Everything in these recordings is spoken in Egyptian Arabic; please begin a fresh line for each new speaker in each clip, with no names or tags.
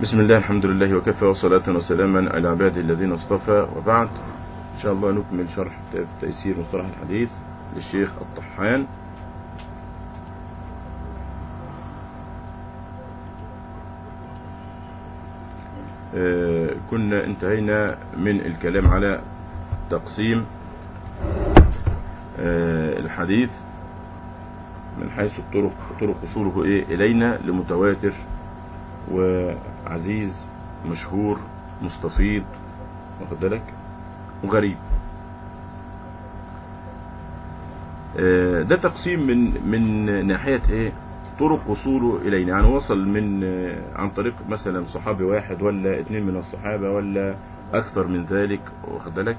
بسم الله الحمد لله وكفى وصلاة وسلاما على عباده الذين اصطفى وبعد إن شاء الله نكمل شرح كتاب تيسير مصطلح الحديث للشيخ الطحان آه، كنا انتهينا من الكلام على تقسيم آه، الحديث من حيث الطرق طرق وصوله ايه الينا لمتواتر وعزيز مشهور مستفيض واخد بالك وغريب آه، ده تقسيم من من ناحيه ايه طرق وصوله الينا يعني وصل من آه، عن طريق مثلا صحابي واحد ولا اثنين من الصحابه ولا اكثر من ذلك واخد بالك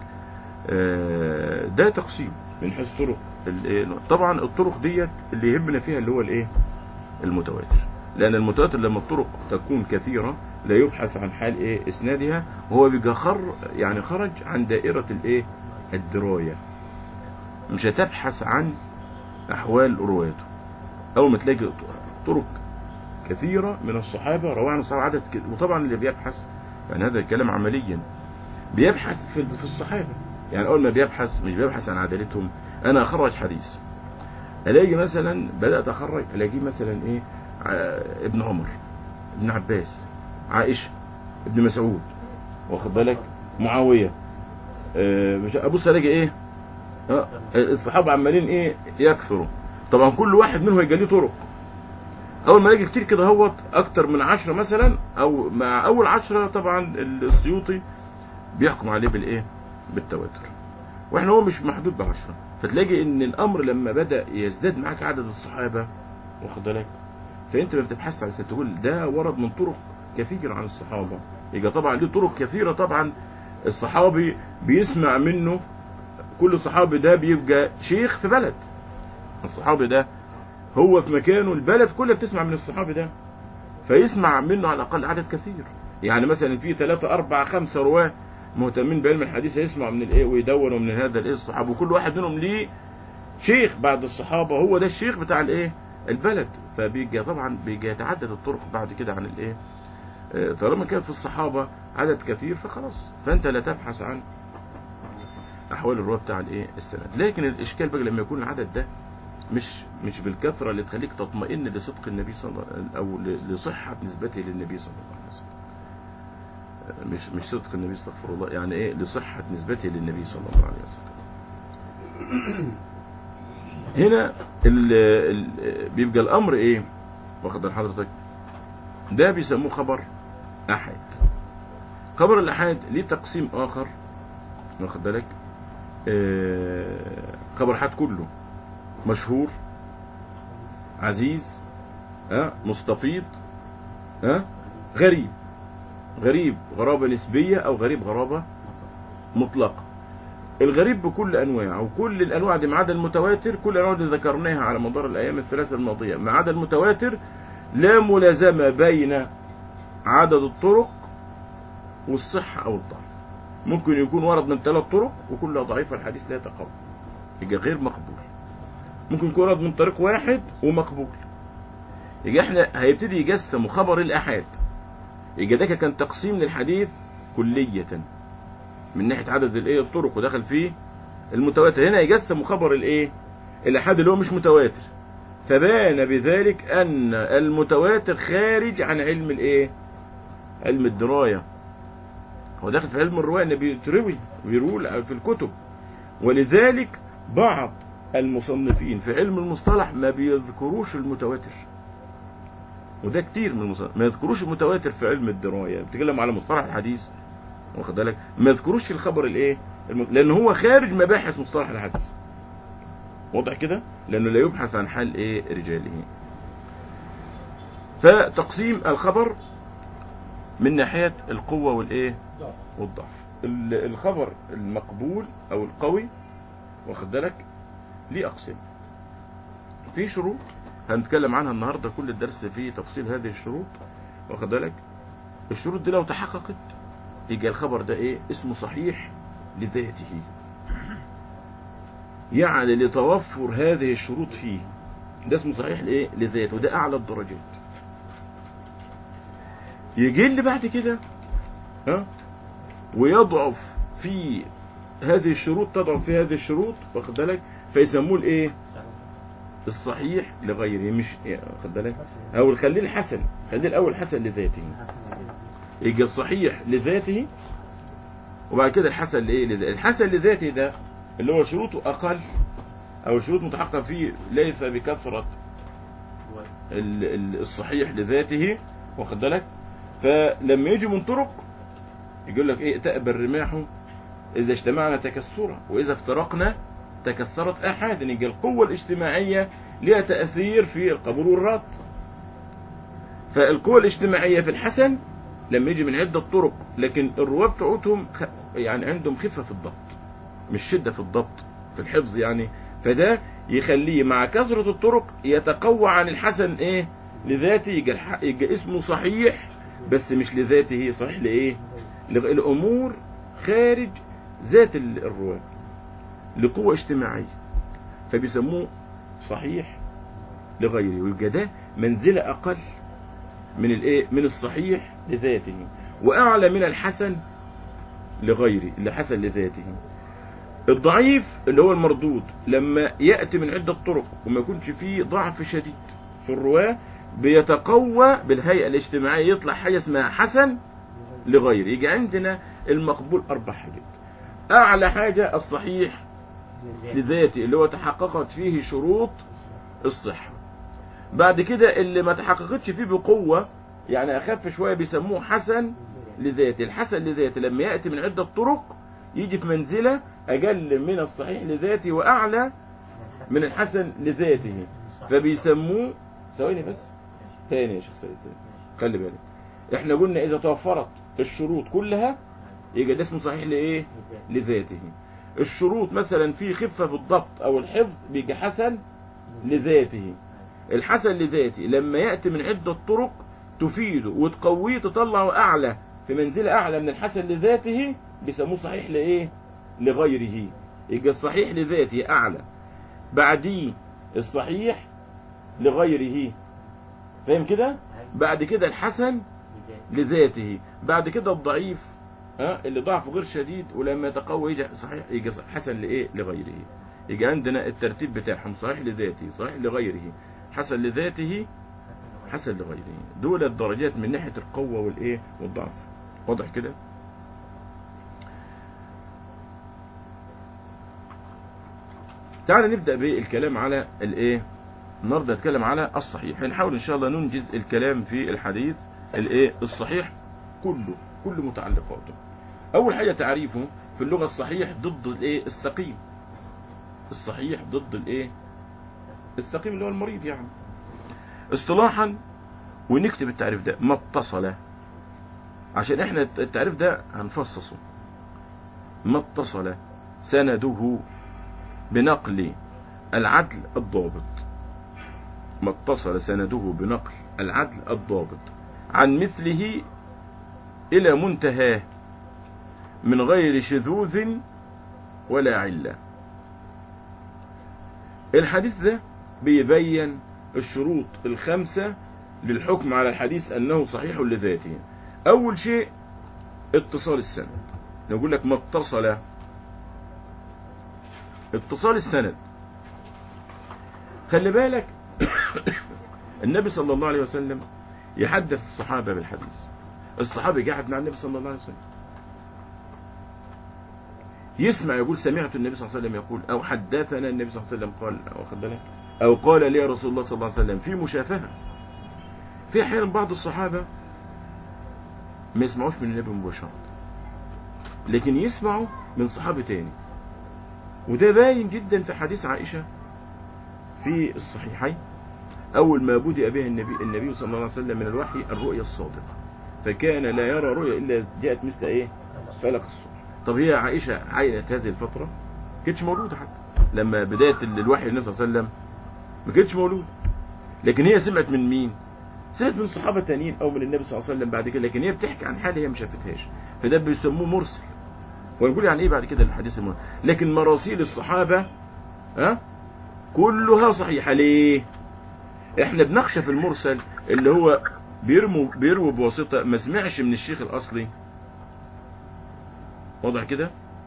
آه، ده تقسيم من حيث طرق الايه طبعا الطرق ديت اللي يهمنا فيها اللي هو الايه المتواتر لان المتواتر لما الطرق تكون كثيره لا يبحث عن حال ايه اسنادها وهو بيبقى خر يعني خرج عن دائره الايه الدرايه مش هتبحث عن احوال رواته اول ما تلاقي طرق كثيره من الصحابه رواه عن الصحابه عدد كده وطبعا اللي بيبحث يعني هذا الكلام عمليا بيبحث في في الصحابه يعني اول ما بيبحث مش بيبحث عن عدالتهم انا اخرج حديث الاقي مثلا بدات اخرج الاقي مثلا ايه ع- ابن عمر ابن عباس عائشه ابن مسعود واخد بالك معاويه آه، مش- ابص الاقي ايه آه، الصحابه عمالين ايه يكثروا طبعا كل واحد منهم هيبقى ليه طرق اول ما الاقي كتير كده هوت اكتر من عشرة مثلا او مع اول عشرة طبعا السيوطي بيحكم عليه بالايه بالتواتر واحنا هو مش محدود بعشرة فتلاقي ان الامر لما بدا يزداد معاك عدد الصحابه واخد بالك فانت ما بتبحث عن تقول ده ورد من طرق كثيره عن الصحابه يبقى طبعا ليه طرق كثيره طبعا الصحابي بيسمع منه كل صحابي ده بيبقى شيخ في بلد الصحابي ده هو في مكانه البلد كلها بتسمع من الصحابي ده فيسمع منه على الاقل عدد كثير يعني مثلا في ثلاثة أربعة خمسة رواه مهتمين بعلم الحديث يسمعوا من الايه ويدونوا من هذا الايه الصحابه وكل واحد منهم ليه شيخ بعد الصحابه هو ده الشيخ بتاع الايه البلد فبيجي طبعا بيجي يتعدد الطرق بعد كده عن الايه آه، طالما كان في الصحابه عدد كثير فخلاص فانت لا تبحث عن احوال الرواه بتاع الايه السند لكن الاشكال بقى لما يكون العدد ده مش مش بالكثره اللي تخليك تطمئن لصدق النبي صلى الله عليه وسلم او ل- لصحه نسبته للنبي صلى الله عليه وسلم مش مش صدق النبي استغفر الله يعني ايه لصحة نسبته للنبي صلى الله عليه وسلم هنا ال ال بيبقى الامر ايه واخد بال حضرتك ده بيسموه خبر احد خبر الاحاد ليه تقسيم اخر واخد بالك آه خبر احاد كله مشهور عزيز ها مستفيض ها غريب غريب غرابة نسبية أو غريب غرابة مطلقة الغريب بكل أنواعه وكل الأنواع دي ما عدا المتواتر كل الأنواع دي ذكرناها على مدار الأيام الثلاثة الماضية ما عدا المتواتر لا ملازمة بين عدد الطرق والصحة أو الضعف ممكن يكون ورد من ثلاث طرق وكلها ضعيفة الحديث لا يتقبل يبقى غير مقبول ممكن يكون ورد من طريق واحد ومقبول يبقى احنا هيبتدي يقسموا خبر الآحاد يبقى ده كان تقسيم للحديث كلية من ناحية عدد الايه الطرق ودخل فيه المتواتر هنا يقسم خبر الايه الأحاد اللي هو مش متواتر فبان بذلك أن المتواتر خارج عن علم الايه علم الدراية هو داخل في علم الرواية انه بيتروي ويروي في الكتب ولذلك بعض المصنفين في علم المصطلح ما بيذكروش المتواتر وده كتير من المصطلح ما يذكروش المتواتر في علم الدرايه بتتكلم على مصطلح الحديث واخد بالك ما يذكروش الخبر الايه الم... لان هو خارج مباحث مصطلح الحديث واضح كده لانه لا يبحث عن حال ايه رجاله فتقسيم الخبر من ناحيه القوه والايه والضعف ال- الخبر المقبول او القوي واخد بالك ليه اقسام في شروط هنتكلم عنها النهارده كل الدرس فيه تفصيل هذه الشروط واخد بالك الشروط دي لو تحققت يبقى الخبر ده ايه اسمه صحيح لذاته يعني لتوفر هذه الشروط فيه ده اسمه صحيح لايه لذاته وده اعلى الدرجات يجي اللي بعد كده ها ويضعف في هذه الشروط تضعف في هذه الشروط واخد بالك فيسموه الايه الصحيح لغيره مش واخد بالك او خليه الحسن خليه الاول حسن لذاته يجي الصحيح لذاته وبعد كده الحسن لايه لذاته الحسن لذاته ده اللي هو شروطه اقل او شروط متحققه فيه ليس بكثره ال- ال- الصحيح لذاته واخد بالك فلما يجي من طرق يقول لك ايه تأبى الرماح اذا اجتمعنا تكسرا واذا افترقنا تكسرت احادا يبقى القوه الاجتماعيه لها تاثير في القبول والرد فالقوه الاجتماعيه في الحسن لما يجي من عده طرق لكن الرواه بتوعتهم خ- يعني عندهم خفه في الضبط مش شده في الضبط في الحفظ يعني فده يخليه مع كثره الطرق يتقوى عن الحسن ايه لذاته يبقى الح- يبقى اسمه صحيح بس مش لذاته صحيح لايه لغ- الامور خارج ذات ال- الرواه لقوة اجتماعية فبيسموه صحيح لغيره ويبقى ده منزلة أقل من الايه من الصحيح لذاته وأعلى من الحسن لغيره اللي حسن لذاته الضعيف اللي هو المردود لما يأتي من عدة طرق وما يكونش فيه ضعف شديد في الرواة بيتقوى بالهيئة الاجتماعية يطلع حاجة اسمها حسن لغيره يجي عندنا المقبول أربع حاجات أعلى حاجة الصحيح لذاته اللي هو تحققت فيه شروط الصحة بعد كده اللي ما تحققتش فيه بقوة يعني أخف شوية بيسموه حسن لذاته الحسن لذاته لما يأتي من عدة طرق يجي في منزلة أقل من الصحيح لذاته وأعلى من الحسن لذاته فبيسموه ثواني بس تاني يا شيخ سيد تاني. خلي بالك احنا قلنا إذا توفرت الشروط كلها يبقى ده اسمه صحيح لإيه لذاته الشروط مثلا في خفة في الضبط أو الحفظ بيجي حسن لذاته الحسن لذاته لما يأتي من عدة طرق تفيده وتقويه تطلعه أعلى في منزلة أعلى من الحسن لذاته بيسموه صحيح لإيه لغيره يبقى الصحيح لذاته أعلى بعديه الصحيح لغيره فاهم كده بعد كده الحسن لذاته بعد كده الضعيف ها اللي ضعفه غير شديد ولما يتقوى يجي صحيح يجي حسن لايه لغيره يجي عندنا الترتيب بتاعهم صحيح لذاته صحيح لغيره حسن لذاته حسن لغيره دول الدرجات من ناحيه القوه والايه والضعف واضح كده تعال نبدا بالكلام على الايه النهارده نتكلم على الصحيح هنحاول ان شاء الله ننجز الكلام في الحديث الايه الصحيح كله كل متعلقاته اول حاجه تعريفه في اللغه الصحيح ضد الايه السقيم الصحيح ضد الايه السقيم اللي هو المريض يعني اصطلاحا ونكتب التعريف ده ما اتصل عشان احنا التعريف ده هنفصصه ما اتصل سنده بنقل العدل الضابط ما اتصل سنده بنقل العدل الضابط عن مثله إلى منتهاه من غير شذوذ ولا علة الحديث ده بيبين الشروط الخمسة للحكم على الحديث أنه صحيح لذاته أول شيء اتصال السند نقول لك ما اتصل اتصال السند خلي بالك النبي صلى الله عليه وسلم يحدث الصحابة بالحديث الصحابي قاعد مع النبي صلى الله عليه وسلم يسمع يقول سمعت النبي صلى الله عليه وسلم يقول او حدثنا النبي صلى الله عليه وسلم قال واخد بالك او قال لي رسول الله صلى الله عليه وسلم في مشافهه في احيانا بعض الصحابه ما يسمعوش من النبي مباشره لكن يسمعوا من صحابي تاني وده باين جدا في حديث عائشه في الصحيحين اول ما بدأ به النبي النبي صلى الله عليه وسلم من الوحي الرؤيا الصادقه فكان لا يرى رؤيا الا جاءت مثل ايه فلق الصبح طب هي عائشه عينت هذه الفتره ما كانتش مولوده حتى لما بدايه الوحي للنبي صلى الله عليه وسلم ما كانتش مولوده لكن هي سمعت من مين سمعت من صحابه تانيين او من النبي صلى الله عليه وسلم بعد كده لكن هي بتحكي عن حاله هي ما شافتهاش فده بيسموه مرسل ونقول يعني ايه بعد كده الحديث المرسل لكن مراسيل الصحابه ها كلها صحيحه ليه احنا بنخشى في المرسل اللي هو بيرموا بيروي بواسطة ما سمعش من الشيخ الأصلي واضح كده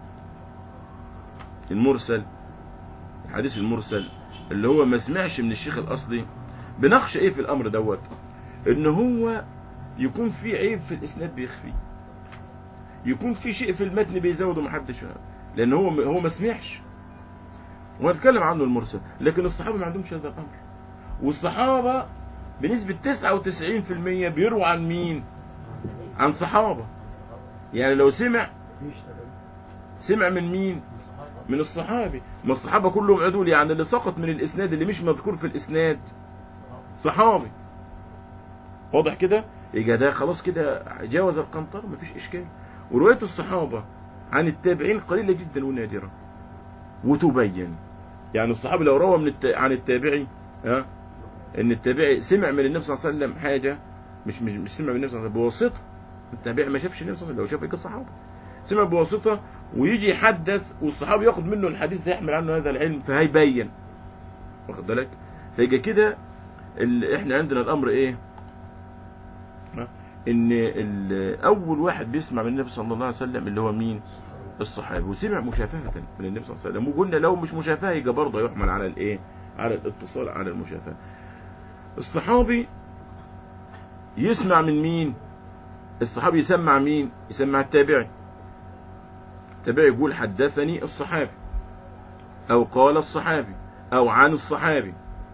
المرسل الحديث المرسل اللي هو ما سمعش من الشيخ الأصلي بنخشى ايه في الأمر دوت ان هو يكون في عيب في الإسناد بيخفي يكون في شيء في المتن بيزود ومحدش فاهم لأن هو هو ما سمعش وهنتكلم عنه المرسل لكن الصحابة ما عندهمش هذا الأمر والصحابة بنسبة 99% بيرووا عن مين عن صحابة يعني لو سمع سمع من مين من الصحابي ما الصحابة كلهم عدول يعني اللي سقط من الإسناد اللي مش مذكور في الإسناد صحابي واضح كده يبقى ده خلاص كده جاوز القنطر مفيش إشكال ورواية الصحابة عن التابعين قليلة جدا ونادرة وتبين يعني الصحابي لو روى من الت... عن التابعي ها ان التابعي سمع من النبي صلى الله عليه وسلم حاجه مش مش, مش سمع من النبي صلى الله عليه وسلم بواسطه التابعي ما شافش النبي صلى الله عليه وسلم لو شاف الصحابه سمع بواسطه ويجي يحدث والصحابي ياخد منه الحديث ده يحمل عنه هذا العلم فهيبين واخد بالك فيجي كده ال... احنا عندنا الامر ايه ها؟ ان ال... اول واحد بيسمع من النبي صلى الله عليه وسلم اللي هو مين الصحابي وسمع مشافهة من النبي صلى الله عليه وسلم وقلنا لو مش مشافهة يبقى برضه يحمل على الايه على الاتصال على المشافهة الصحابي يسمع من مين الصحابي يسمع مين يسمع التابعي التابعي يقول حدثني الصحابي او قال الصحابي او عن الصحابي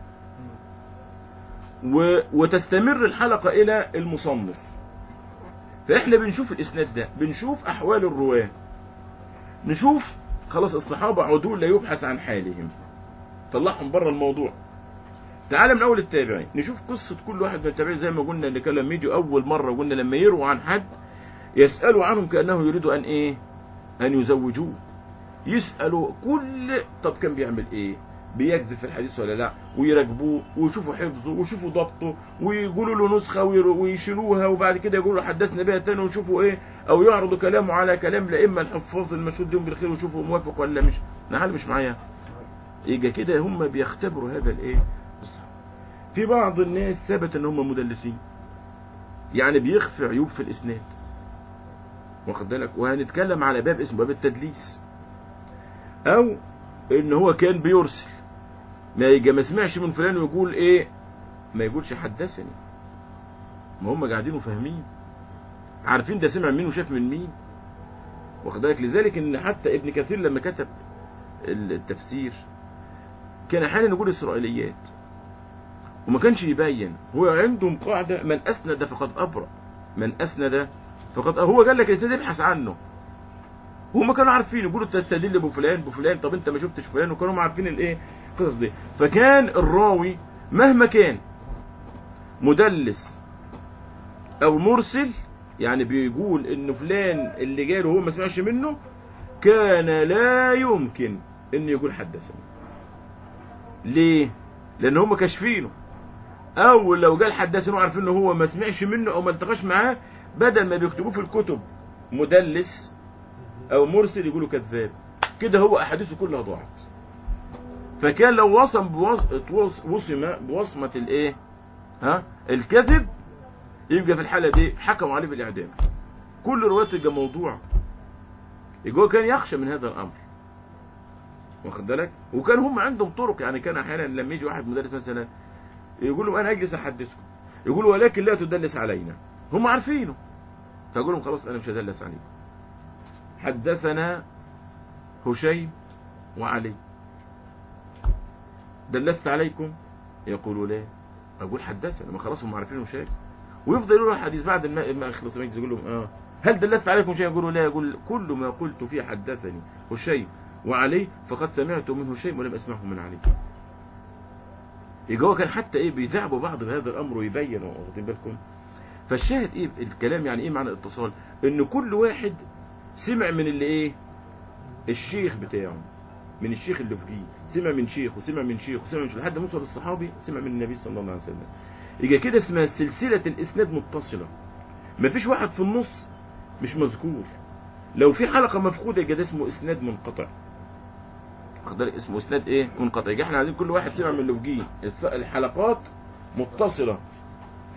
و... وتستمر الحلقة الى المصنف فاحنا بنشوف الاسناد ده بنشوف احوال الرواه نشوف خلاص الصحابة عدول لا يبحث عن حالهم طلعهم بره الموضوع تعال من اول التابعين نشوف قصة كل واحد من التابعين زي ما قلنا اللي كان لما يجوا اول مرة قلنا لما يرووا عن حد يسألوا عنهم كأنه يريدوا ان ايه ان يزوجوه يسألوا كل طب كان بيعمل ايه بيكذب في الحديث ولا لا ويراقبوه ويشوفوا حفظه ويشوفوا ضبطه ويقولوا له نسخة ويشيلوها وبعد كده يقولوا له حدثنا بها تاني ويشوفوا ايه او يعرضوا كلامه على كلام لإما الحفاظ المشهود لهم بالخير ويشوفوا موافق ولا مش نعم مش معايا يجي كده هم بيختبروا هذا الايه في بعض الناس ثبت ان هم مدلسين يعني بيخفي عيوب في الاسناد واخد بالك وهنتكلم على باب اسمه باب التدليس او ان هو كان بيرسل ما يجي ما سمعش من فلان ويقول ايه ما يقولش حدثني ما هم قاعدين وفاهمين عارفين ده سمع مين وشاف من مين واخد بالك لذلك ان حتى ابن كثير لما كتب التفسير كان احيانا يقول اسرائيليات وما كانش يبين هو عندهم قاعده من اسند فقد ابرأ من اسند فقد هو قال لك الانسان ابحث عنه هم كانوا عارفين يقولوا تستدل بفلان بفلان طب انت ما شفتش فلان وكانوا عارفين الايه القصص دي فكان الراوي مهما كان مدلس او مرسل يعني بيقول ان فلان اللي جاله هو ما سمعش منه كان لا يمكن ان يقول حدثني ليه لان هم كاشفينه او لو قال حدثني وعارفين ان هو ما سمعش منه او ما التقاش معاه بدل ما بيكتبوه في الكتب مدلس او مرسل يقولوا كذاب كده هو احاديثه كلها ضاعت فكان لو وصم بوص... وصم بوصمة الايه ها الكذب يبقى في الحالة دي حكموا عليه بالاعدام كل روايته يبقى موضوع يبقى كان يخشى من هذا الامر واخد بالك وكان هم عندهم طرق يعني كان احيانا لما يجي واحد مدرس مثلا يقول لهم انا اجلس احدثكم يقولوا ولكن لا تدلس علينا هم عارفينه فيقول لهم خلاص انا مش هدلس عليكم حدثنا هشيم وعلي دلست عليكم يقولوا لا اقول حدثنا ما خلاص هم عارفين هشيم ويفضل يقولوا الحديث بعد ما ما يخلص المجلس يقول لهم اه هل دلست عليكم شيء يقولوا لا يقول كل ما قلت فيه حدثني هشيم وعلي فقد سمعت من هشيم ولم اسمعه من علي يبقى هو كان حتى ايه بيدعبوا بعض بهذا الامر ويبينوا واخدين بالكم فالشاهد ايه الكلام يعني ايه معنى الاتصال ان كل واحد سمع من اللي ايه الشيخ بتاعه من الشيخ اللي فوقيه سمع من شيخ وسمع من شيخ وسمع من شيخ لحد ما وصل الصحابي سمع من النبي صلى الله عليه وسلم يبقى كده اسمها سلسلة الاسناد متصلة مفيش واحد في النص مش مذكور لو في حلقة مفقودة يبقى ده اسمه اسناد منقطع واخد اسمه اسناد ايه منقطع يبقى احنا عايزين كل واحد سمع من اللي فوقيه الحلقات متصلة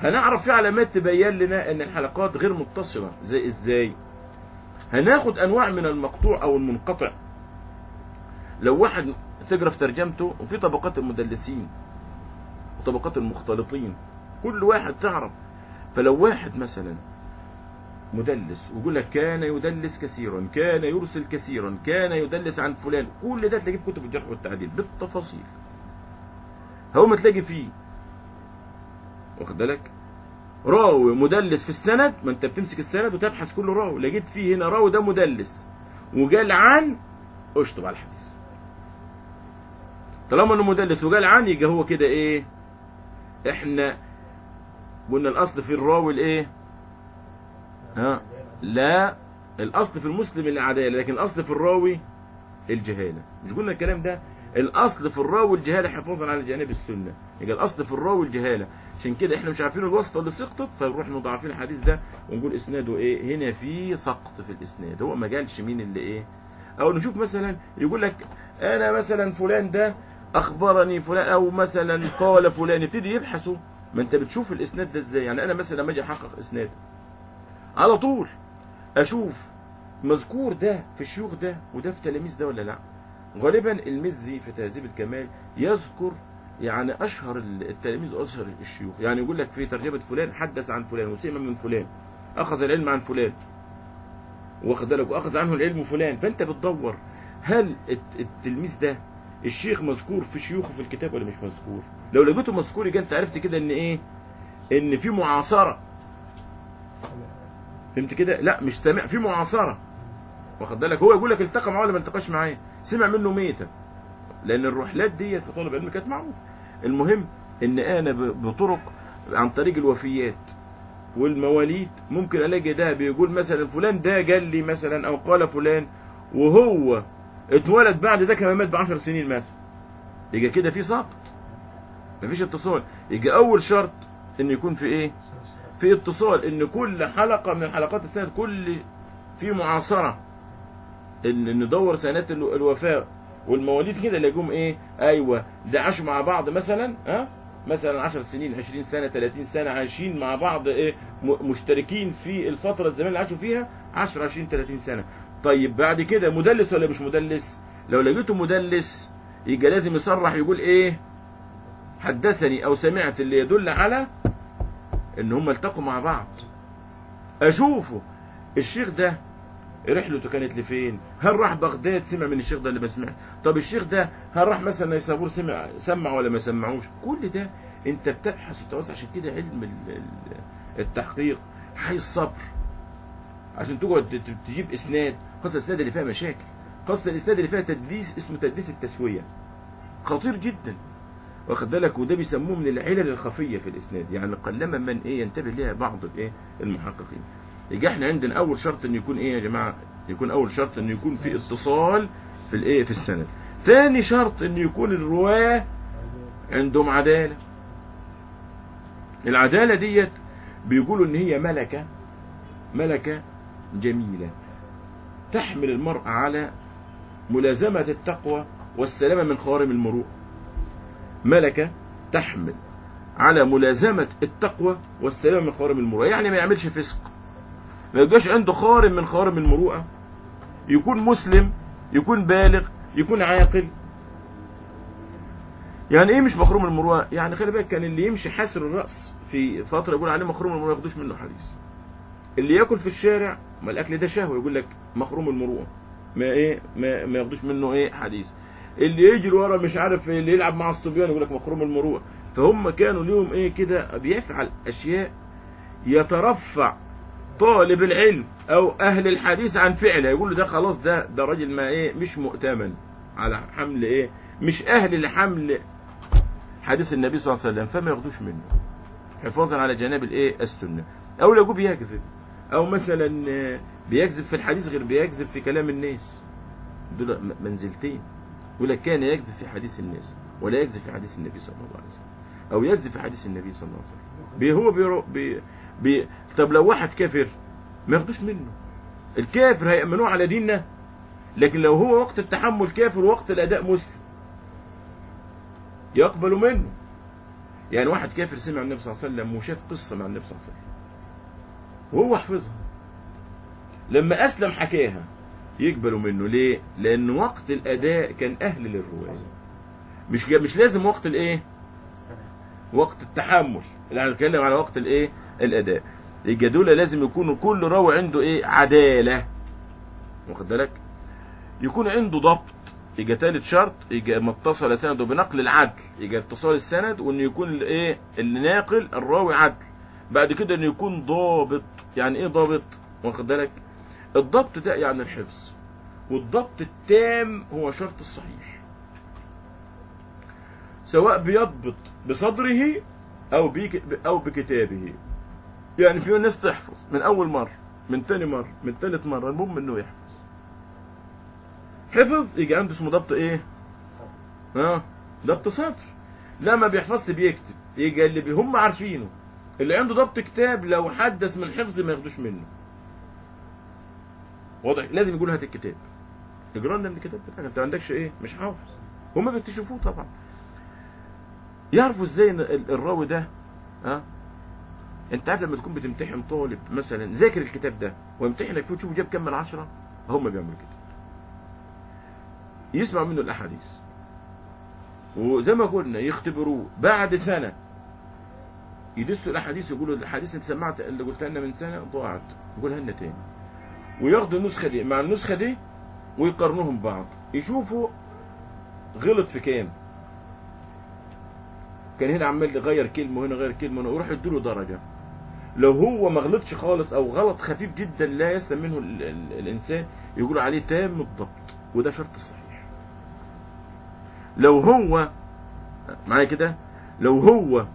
هنعرف في علامات تبين لنا ان الحلقات غير متصلة زي ازاي هناخد انواع من المقطوع او المنقطع لو واحد تقرا في ترجمته وفي طبقات المدلسين وطبقات المختلطين كل واحد تعرف فلو واحد مثلا مدلس ويقول لك كان يدلس كثيرا كان يرسل كثيرا كان يدلس عن فلان كل ده تلاقيه في كتب الجرح والتعديل بالتفاصيل هو ما تلاقي فيه واخد بالك راوي مدلس في السند ما انت بتمسك السند وتبحث كل راوي لقيت فيه هنا راوي ده مدلس وقال عن اشطب على الحديث طالما انه مدلس وقال عن يبقى هو كده ايه احنا قلنا الاصل في الراوي الايه ها لا الاصل في المسلم العداله لكن الاصل في الراوي الجهاله مش قلنا الكلام ده الاصل في الراوي الجهاله حفاظا على جانب السنه يبقى الاصل في الراوي الجهاله عشان كده احنا مش عارفين الواسطه اللي سقطت فنروح مضاعفين الحديث ده ونقول اسناده ايه هنا في سقط في الاسناد هو ما قالش مين اللي ايه او نشوف مثلا يقول لك انا مثلا فلان ده اخبرني فلان او مثلا قال فلان يبتدي يبحثوا ما انت بتشوف الاسناد ده ازاي يعني انا مثلا لما اجي احقق اسناد على طول اشوف مذكور ده في الشيوخ ده وده في تلاميذ ده ولا لا غالبا المزي في تهذيب الكمال يذكر يعني اشهر التلاميذ واشهر الشيوخ يعني يقول لك في ترجمه فلان حدث عن فلان وسمع من فلان اخذ العلم عن فلان واخد بالك واخذ عنه العلم فلان فانت بتدور هل التلميذ ده الشيخ مذكور في شيوخه في الكتاب ولا مش مذكور لو لقيته مذكور يبقى انت عرفت كده ان ايه ان في معاصره فهمت كده لا مش سامع في معاصره واخد بالك هو يقول لك التقى معاه ولا ما التقاش معاه سمع منه ميتا لان الرحلات ديت في طالب علم كانت معروفه المهم ان انا بطرق عن طريق الوفيات والمواليد ممكن الاقي ده بيقول مثلا فلان ده قال لي مثلا او قال فلان وهو اتولد بعد ده كمان مات ب 10 سنين مثلا يبقى كده في سقط مفيش اتصال يبقى اول شرط ان يكون في ايه في اتصال ان كل حلقه من حلقات السنه كل في معاصره ان ندور سنوات الوفاه والمواليد كده نلاقيهم ايه ايوه ده عاشوا مع بعض مثلا ها مثلا 10 سنين 20 سنه 30 سنه عايشين مع بعض ايه مشتركين في الفتره الزمنيه اللي عاشوا فيها 10 20 30 سنه طيب بعد كده مدلس ولا مش مدلس لو لقيته مدلس يبقى لازم يصرح يقول ايه حدثني او سمعت اللي يدل على ان هم التقوا مع بعض اشوفه الشيخ ده رحلته كانت لفين هل راح بغداد سمع من الشيخ ده اللي ما سمع طب الشيخ ده هل راح مثلا نيسابور سمع سمع ولا ما سمعوش كل ده انت بتبحث وتوسع عشان كده علم التحقيق حي الصبر عشان تقعد تجيب اسناد خاصه الاسناد اللي فيها مشاكل خاصه الاسناد اللي فيها تدليس اسمه تدليس التسويه خطير جدا واخد بالك وده بيسموه من العلل الخفيه في الاسناد يعني قلما من ايه ينتبه لها بعض الايه المحققين يجي احنا عندنا اول شرط ان يكون ايه يا جماعه يكون اول شرط ان يكون في اتصال في الايه في السند ثاني شرط ان يكون الرواه عندهم عداله العداله ديت بيقولوا ان هي ملكه ملكه جميله تحمل المرء على ملازمه التقوى والسلامه من خوارم المروءه ملكه تحمل على ملازمه التقوى والسلامه من خوارم المروءه يعني ما يعملش فسق ما يبقاش عنده خارم من خوارم المروءة يكون مسلم يكون بالغ يكون عاقل يعني ايه مش مخروم المروءة يعني خلي بالك كان اللي يمشي حاسر الرأس في فترة يقول عليه مخروم المروءة ما ياخدوش منه حديث اللي ياكل في الشارع ما الاكل ده شهوة يقول لك مخروم المروءة ما ايه ما, ما ياخدوش منه ايه حديث اللي يجري ورا مش عارف اللي يلعب مع الصبيان يقول لك مخروم المروءة فهم كانوا ليهم ايه كده بيفعل اشياء يترفع طالب العلم او اهل الحديث عن فعله يقول له ده خلاص ده ده راجل ما ايه مش مؤتمن على حمل ايه مش اهل لحمل حديث النبي صلى الله عليه وسلم فما ياخدوش منه حفاظا على جناب الايه السنه او لو بيكذب او مثلا بيكذب في الحديث غير بيكذب في كلام الناس دول منزلتين يقول لك كان يكذب في حديث الناس ولا يكذب في حديث النبي صلى الله عليه وسلم او يكذب في حديث النبي صلى الله عليه وسلم بي هو بيرو بي بي طب لو واحد كافر ما ياخدوش منه الكافر هيأمنوه على ديننا لكن لو هو وقت التحمل كافر ووقت الأداء مسلم يقبلوا منه يعني واحد كافر سمع النبي صلى الله عليه وسلم وشاف قصة مع النبي صلى الله عليه وسلم وهو حفظها لما أسلم حكاها يقبلوا منه ليه؟ لأن وقت الأداء كان أهل للرواية مش مش لازم وقت الإيه؟
سلام
وقت التحمل اللي احنا بنتكلم على وقت الايه الاداء يبقى دول لازم يكونوا كل راوي عنده ايه عداله واخد بالك يكون عنده ضبط يبقى ثالث شرط يبقى ما اتصل سنده بنقل العدل يبقى اتصال السند وانه يكون الايه اللي ناقل الراوي عدل بعد كده انه يكون ضابط يعني ايه ضابط واخد بالك الضبط ده يعني الحفظ والضبط التام هو شرط الصحيح سواء بيضبط بصدره او بيك او بكتابه يعني في ناس تحفظ من اول مره من تاني مره من تالت مره المهم انه يحفظ حفظ يجي عنده اسمه ضبط ايه
صبر
ها ضبط سطر لا ما بيحفظش بيكتب يجي اللي بي هم عارفينه اللي عنده ضبط كتاب لو حدث من الحفظ ما ياخدوش منه واضح لازم يقول هات الكتاب اقرا لنا من الكتاب بتاعك انت ما عندكش ايه مش حافظ هم بيكتشفوه طبعا يعرفوا ازاي ان ال- الراوي ده ها انت عارف لما تكون بتمتحن طالب مثلا ذاكر الكتاب ده ويمتحنك فيه تشوف جاب كام من عشرة هم بيعملوا كده يسمع منه الاحاديث وزي ما قلنا يختبروه بعد سنة يدسوا الاحاديث يقولوا الاحاديث انت سمعت اللي قلتها لنا من سنة ضاعت يقولها لنا تاني وياخدوا النسخة دي مع النسخة دي ويقارنوهم بعض يشوفوا غلط في كام كان هنا عمال يغير كلمة وهنا غير كلمة وهنا ويروح يديله درجة لو هو ما غلطش خالص او غلط خفيف جدا لا يسلم منه ال ال الانسان يقول عليه تام الضبط وده شرط الصحيح لو هو معايا كده لو هو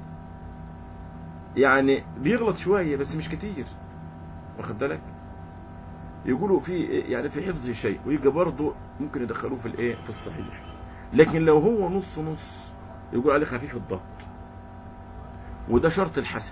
يعني بيغلط شوية بس مش كتير واخد بالك يقولوا في يعني في حفظه شيء ويجي برضه ممكن يدخلوه في الايه في الصحيح لكن لو هو نص نص يقول عليه خفيف الضبط وده شرط الحسن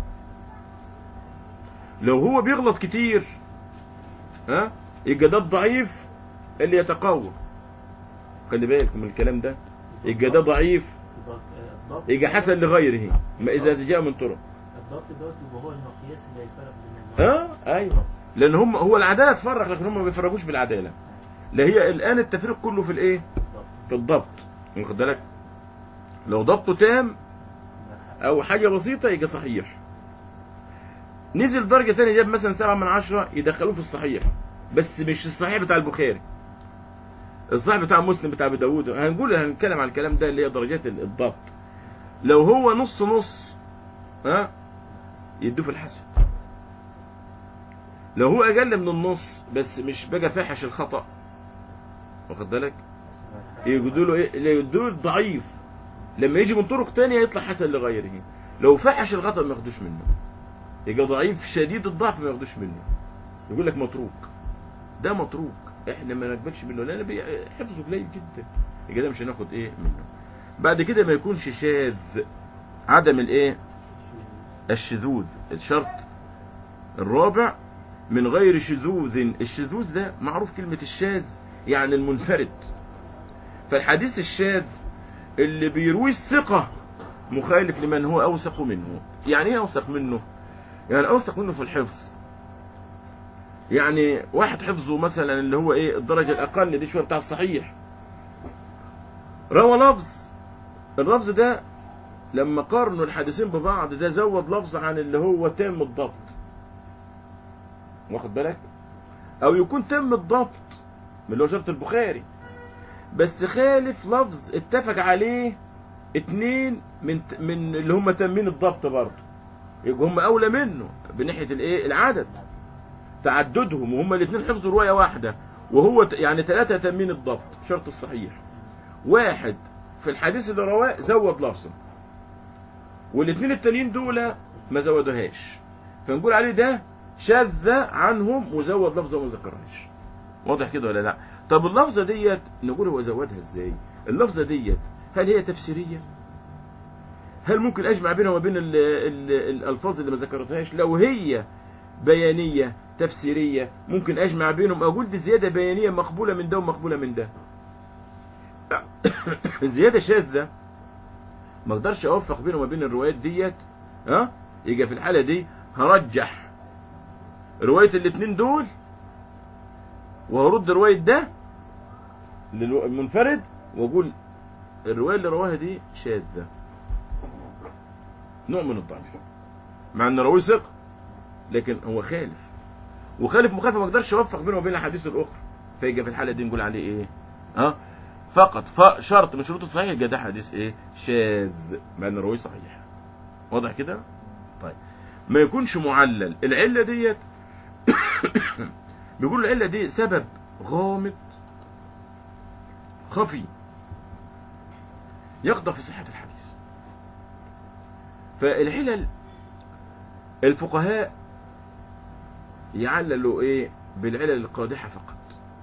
لو هو بيغلط كتير ها يبقى ده الضعيف اللي يتقوى خلي بالكم من الكلام ده يبقى ده ضعيف
الضبط الضبط
يبقى حسن لغيره ما اذا جاء من طرق
الضبط دوت يبقى هو المقياس اللي هيفرق بين
ها ايوه لان هم هو العداله تفرق لكن هم ما بيفرقوش بالعداله لا هي الان التفريق كله في الايه
الضبط
في الضبط واخد بالك لو ضبطه تام او حاجه بسيطه يبقى صحيح نزل درجه ثانيه جاب مثلا سبعة من عشرة يدخلوه في الصحيح بس مش الصحيح بتاع البخاري الصحيح بتاع مسلم بتاع ابي داوود هنقول هنتكلم عن الكلام ده اللي هي درجات ال- الضبط لو هو نص نص ها يدوه في الحسن لو هو اقل من النص بس مش بقى فاحش الخطا واخد بالك يقولوا له ايه لا يدوا له الضعيف لما يجي من طرق تانية يطلع حسن لغيره لو فحش الغطا ما ياخدوش منه يبقى ضعيف شديد الضعف ما ياخدوش منه يقول لك متروك ده متروك احنا ما نقبلش منه لان بي- حفظه قليل جدا يبقى ده مش هناخد ايه منه بعد كده ما يكونش شاذ عدم الايه الشذوذ الشرط الرابع من غير شذوذ الشذوذ ده معروف كلمة الشاذ يعني المنفرد فالحديث الشاذ اللي بيروي الثقة مخالف لمن هو أوثق منه يعني ايه أوثق منه يعني أوثق منه في الحفظ يعني واحد حفظه مثلا اللي هو ايه الدرجة الأقل دي شوية بتاع الصحيح روى لفظ اللفظ ده لما قارنوا الحديثين ببعض ده زود لفظ عن اللي هو تام الضبط واخد بالك او يكون تم الضبط من اللي هو شرط البخاري بس خالف لفظ اتفق عليه اتنين من من اللي هم تامين الضبط برضه يبقى هم اولى منه بناحيه الايه العدد تعددهم وهم الاثنين حفظوا روايه واحده وهو ت- يعني ثلاثه تامين الضبط شرط الصحيح واحد في الحديث اللي رواه زود لفظا والاثنين التانيين دول ما زودوهاش فنقول عليه ده شذ عنهم وزود لفظه وما ذكرهاش واضح كده ولا لا طب اللفظه ديت نقول هو زودها ازاي اللفظه ديت هل هي تفسيريه هل ممكن اجمع بينها وبين ال ال الالفاظ اللي ما ذكرتهاش لو هي بيانيه تفسيريه ممكن اجمع بينهم اقول دي زياده بيانيه مقبوله من ده ومقبوله من ده زياده شاذه ما اقدرش اوفق بينه وما بين الروايات ديت ها يجي في الحاله دي هرجح روايه الاثنين دول وهرد روايه ده للمنفرد واقول الروايه اللي رواها دي شاذه نوع من الضعف مع ان راوي ثقه لكن هو خالف وخالف مخالفه ما اقدرش اوفق بينه وبين الاحاديث الاخرى فيجي في الحاله دي نقول عليه ايه ها فقط فشرط من شروط الصحيح يبقى ده حديث ايه شاذ مع ان الراوي صحيح واضح كده طيب ما يكونش معلل العله ديت بيقول العله دي سبب غامض خفي يقضى في صحه الحديث فالعلل الفقهاء يعللوا ايه بالعلل القادحه فقط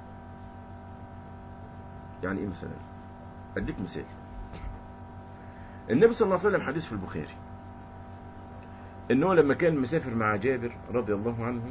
يعني ايه مثلا اديك مثال النبي صلى الله عليه وسلم حديث في البخاري انه لما كان مسافر مع جابر رضي الله عنه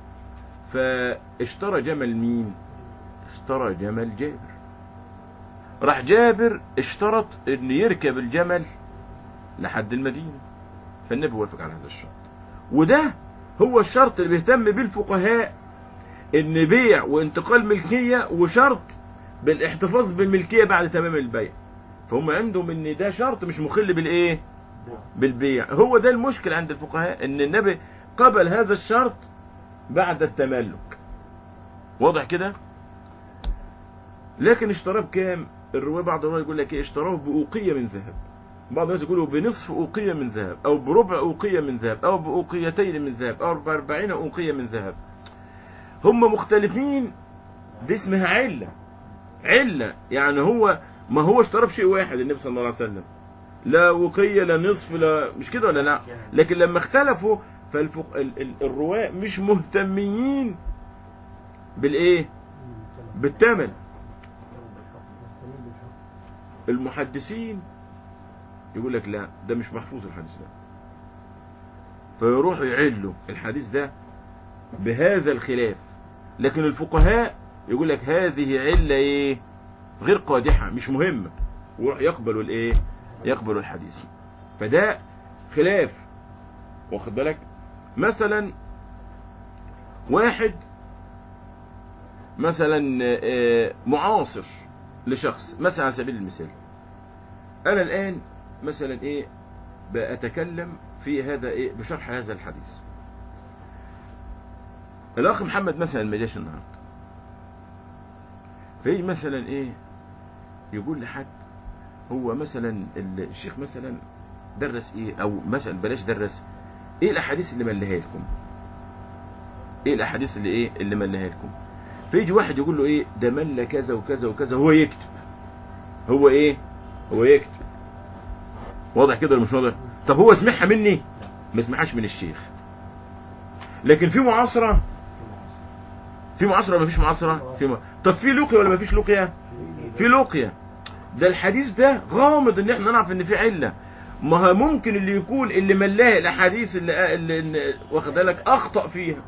فاشترى جمل مين اشترى جمل جابر راح جابر اشترط ان يركب الجمل لحد المدينة فالنبي وافق على هذا الشرط وده هو الشرط اللي بيهتم بيه الفقهاء ان بيع وانتقال ملكية وشرط بالاحتفاظ بالملكية بعد تمام البيع فهم عندهم ان ده شرط مش مخل بالايه بالبيع هو ده المشكل عند الفقهاء ان النبي قبل هذا الشرط بعد التملك واضح كده لكن اشتراه بكام الرواية بعض الرواية يقول لك ايه اشتراه بأوقية من ذهب بعض الناس يقولوا بنصف أوقية من ذهب أو بربع أوقية من ذهب أو بأوقيتين من ذهب أو بأربعين أوقية من ذهب هم مختلفين دي اسمها علة علة يعني هو ما هو اشترى بشيء واحد النبي صلى الله عليه وسلم لا وقية لا نصف لا مش كده ولا لا لكن لما اختلفوا فالفق... ال... ال... الرواة مش مهتمين بالايه بالثمن المحدثين يقول لك لا ده مش محفوظ الحديث ده فيروحوا يعلوا الحديث ده بهذا الخلاف لكن الفقهاء يقول لك هذه علة ايه غير قادحة مش مهمة ويروح يقبلوا الايه يقبلوا الحديث فده خلاف واخد بالك مثلا واحد مثلا آه، معاصر لشخص مثلا على سبيل المثال انا الان مثلا ايه بأتكلم في هذا ايه بشرح هذا الحديث الاخ محمد مثلا ما جاش النهارده في مثلا ايه يقول لحد هو مثلا الشيخ مثلا درس ايه او مثلا بلاش درس ايه الاحاديث اللي ملها لكم ايه الاحاديث اللي ايه اللي ملها لكم فيجي واحد يقول له ايه ده مل كذا وكذا وكذا هو يكتب هو ايه هو يكتب واضح كده ولا مش واضح طب هو سمعها مني ما سمعهاش من الشيخ لكن في معاصره في معاصره ولا ما فيش معاصره في م... طب في لقيا ولا ما فيش لقيا في لقيا ده الحديث ده غامض ان احنا نعرف ان في عله ما هو ممكن اللي يكون اللي ملاه الاحاديث اللي, اللي, اللي واخد بالك اخطا فيها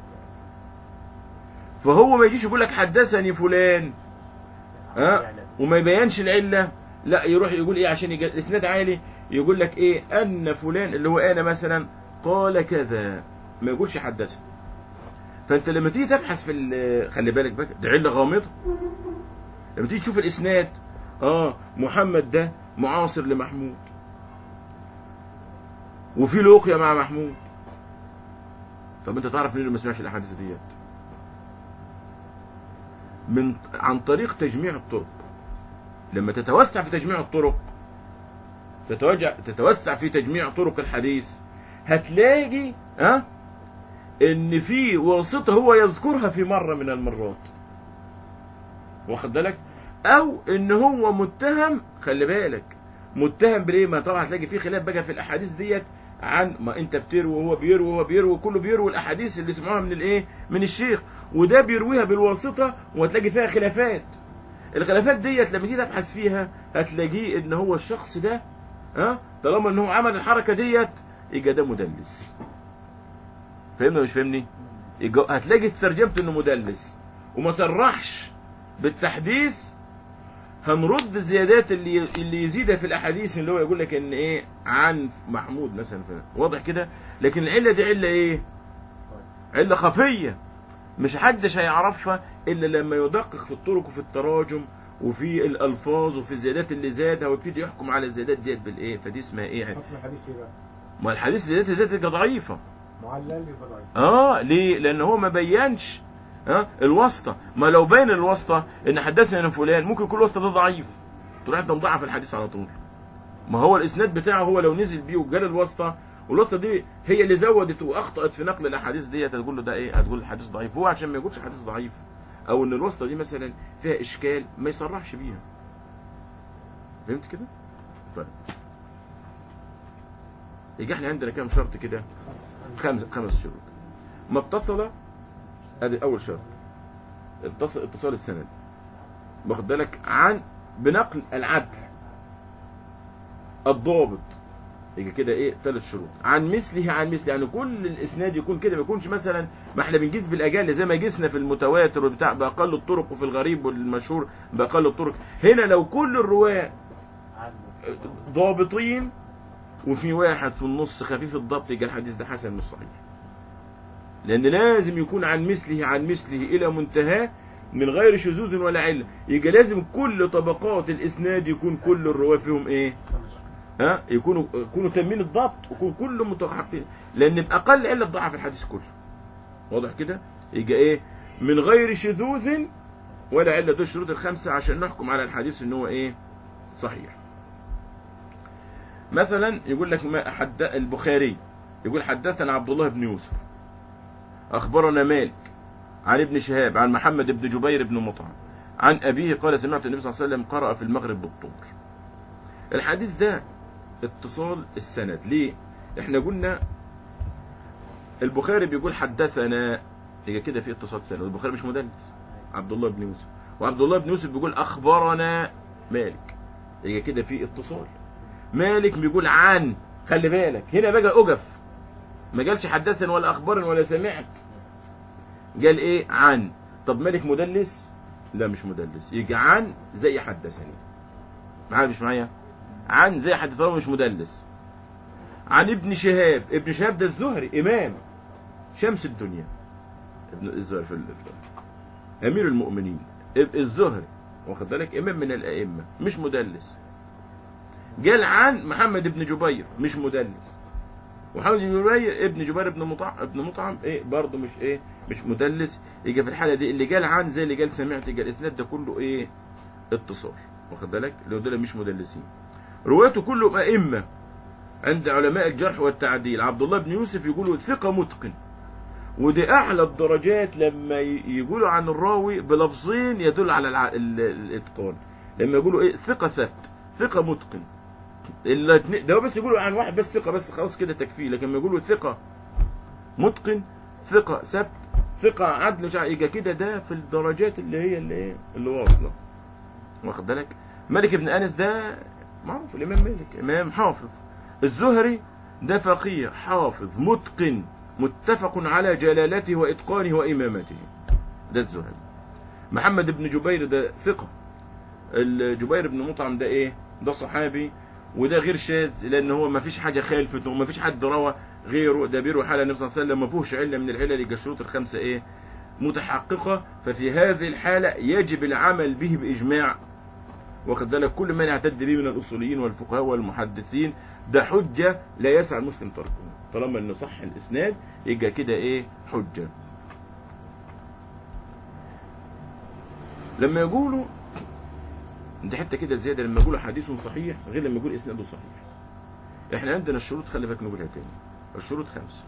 فهو ما يجيش يقول لك حدثني فلان ها وما يبينش العله لا يروح يقول ايه عشان يجي الاسناد عالي يقول لك ايه ان فلان اللي هو انا مثلا قال كذا ما يقولش حدثني فانت لما تيجي تبحث في ال- خلي بالك بقى ده عله غامضه لما تيجي تشوف الاسناد اه محمد ده معاصر لمحمود وفي لقيا مع محمود طب انت تعرف ليه ما سمعش الاحاديث ديت من عن طريق تجميع الطرق لما تتوسع في تجميع الطرق تتوجع تتوسع في تجميع طرق الحديث هتلاقي ها ان في واسطه هو يذكرها في مره من المرات واخد بالك او ان هو متهم خلي بالك متهم بالايه ما طبعا هتلاقي في خلاف بقى في الاحاديث ديت عن ما انت بتروي وهو بيروي وهو بيروي كله بيروي الاحاديث اللي سمعوها من الايه من الشيخ وده بيرويها بالواسطه وهتلاقي فيها خلافات الخلافات ديت لما تيجي تبحث فيها هتلاقيه ان هو الشخص ده ها طالما ان هو عمل الحركه ديت يبقى ده مدلس فاهمني ولا مش فاهمني يبقى هتلاقي في ترجمته انه مدلس وما صرحش بالتحديث هنرد الزيادات اللي اللي يزيدها في الاحاديث اللي هو يقول لك ان ايه عن محمود مثلا فلان. واضح كده لكن العله دي عله ايه عله خفيه مش حدش هيعرفها الا لما يدقق في الطرق وفي التراجم وفي الالفاظ وفي الزيادات اللي زادها ويبتدي يحكم على الزيادات ديت بالايه فدي اسمها ايه
حكم الحديث ايه بقى؟
ما الحديث الزيادات الزيادات دي ضعيفه
معلل يبقى ضعيف
اه ليه لان هو ما بينش اه الواسطه ما لو بين الواسطه ان حدثنا ان فلان ممكن يكون الواسطه ده ضعيف تروح انت مضاعف الحديث على طول ما هو الاسناد بتاعه هو لو نزل بيه وجال الواسطه والواسطه دي هي اللي زودت واخطات في نقل الاحاديث ديت هتقول له ده ايه هتقول الحديث ضعيف هو عشان ما يقولش حديث ضعيف او ان الواسطه دي مثلا فيها اشكال ما يصرحش بيها فهمت كده طيب يجي احنا عندنا كام شرط كده خمس خمس شروط ما اتصل ادي اول شرط اتصل اتصال السند واخد بالك عن بنقل العدل الضابط يجي كده ايه ثلاث شروط عن مثله عن مثله يعني كل الاسناد يكون كده ما يكونش مثلا ما احنا بنقيس بالاجال زي ما قسنا في المتواتر وبتاع باقل الطرق وفي الغريب والمشهور باقل الطرق هنا لو كل الرواه
عنه
ضابطين وفي واحد في النص خفيف الضبط يبقى الحديث ده حسن مش صحيح لان لازم يكون عن مثله عن مثله الى منتهاه من غير شذوذ ولا عله يبقى لازم كل طبقات الاسناد يكون كل الرواه فيهم ايه ها يكونوا يكونوا تامين الضبط ويكون كلهم متحققين لان باقل عله ضعف الحديث كله واضح كده يبقى ايه من غير شذوذ ولا عله دول الشروط الخمسه عشان نحكم على الحديث ان هو ايه صحيح مثلا يقول لك ما حد البخاري يقول حدثنا عبد الله بن يوسف اخبرنا مالك عن ابن شهاب عن محمد بن جبير بن مطعم عن ابيه قال سمعت النبي صلى الله عليه وسلم قرأ في المغرب بالطور الحديث ده اتصال السند ليه احنا قلنا البخاري بيقول حدثنا يبقى كده في اتصال سند البخاري مش مدلس عبد الله بن يوسف وعبد الله بن يوسف بيقول اخبرنا مالك يبقى كده في اتصال مالك بيقول عن خلي بالك هنا بقى اجف ما قالش حدثني ولا اخبرني ولا سمعت قال ايه عن طب مالك مدلس لا مش مدلس يجي عن زي حدثني معايا مش معايا عن زي حد طالما مش مدلس عن ابن شهاب ابن شهاب ده الزهري امام شمس الدنيا ابن الزهري في ال- امير المؤمنين اب- الزهري واخد بالك امام من الائمه مش مدلس قال عن محمد بن جبير مش مدلس وحاول جبير ابن جبير ابن مطعم ابن مطعم ايه برضه مش ايه مش مدلس يجي في الحاله دي اللي قال عن زي اللي قال سمعت يجي الاسناد ده كله ايه اتصال واخد بالك اللي دول مش مدلسين رواته كلهم ائمه عند علماء الجرح والتعديل عبد الله بن يوسف يقولوا ثقه متقن ودي اعلى الدرجات لما ي- يقولوا عن الراوي بلفظين يدل على الع... ال... الاتقان لما يقولوا ايه ثقه ثبت ثقه متقن الاتنين- ده هو بس يقولوا عن واحد بس ثقه بس خلاص كده تكفيه لكن لما يقولوا ثقه متقن ثقه ثبت ثقه عدل مش عارف يبقى كده ده في الدرجات اللي هي اللي ايه اللي واصله واخد بالك مالك بن انس ده معروف الامام مالك امام حافظ الزهري ده فقيه حافظ متقن متفق على جلالته واتقانه وامامته ده الزهري محمد بن جبير ده ثقه الجبير بن مطعم ده ايه ده صحابي وده غير شاذ لان هو ما فيش حاجه خالفته وما فيش حد روى غيره ده بيروي حاله النبي صلى الله عليه وسلم ما فيهوش عله من العلل يبقى الشروط الخمسه ايه متحققه ففي هذه الحاله يجب العمل به باجماع واخد بالك كل من يعتد به من الاصوليين والفقهاء والمحدثين ده حجه لا يسعى المسلم تركه طالما انه صح الاسناد يبقى كده ايه حجه لما يقولوا دي حته كده زياده لما يقولوا حديث صحيح غير لما يقول اسناده صحيح احنا عندنا الشروط خلي بالك نقولها تاني الشروط خمسه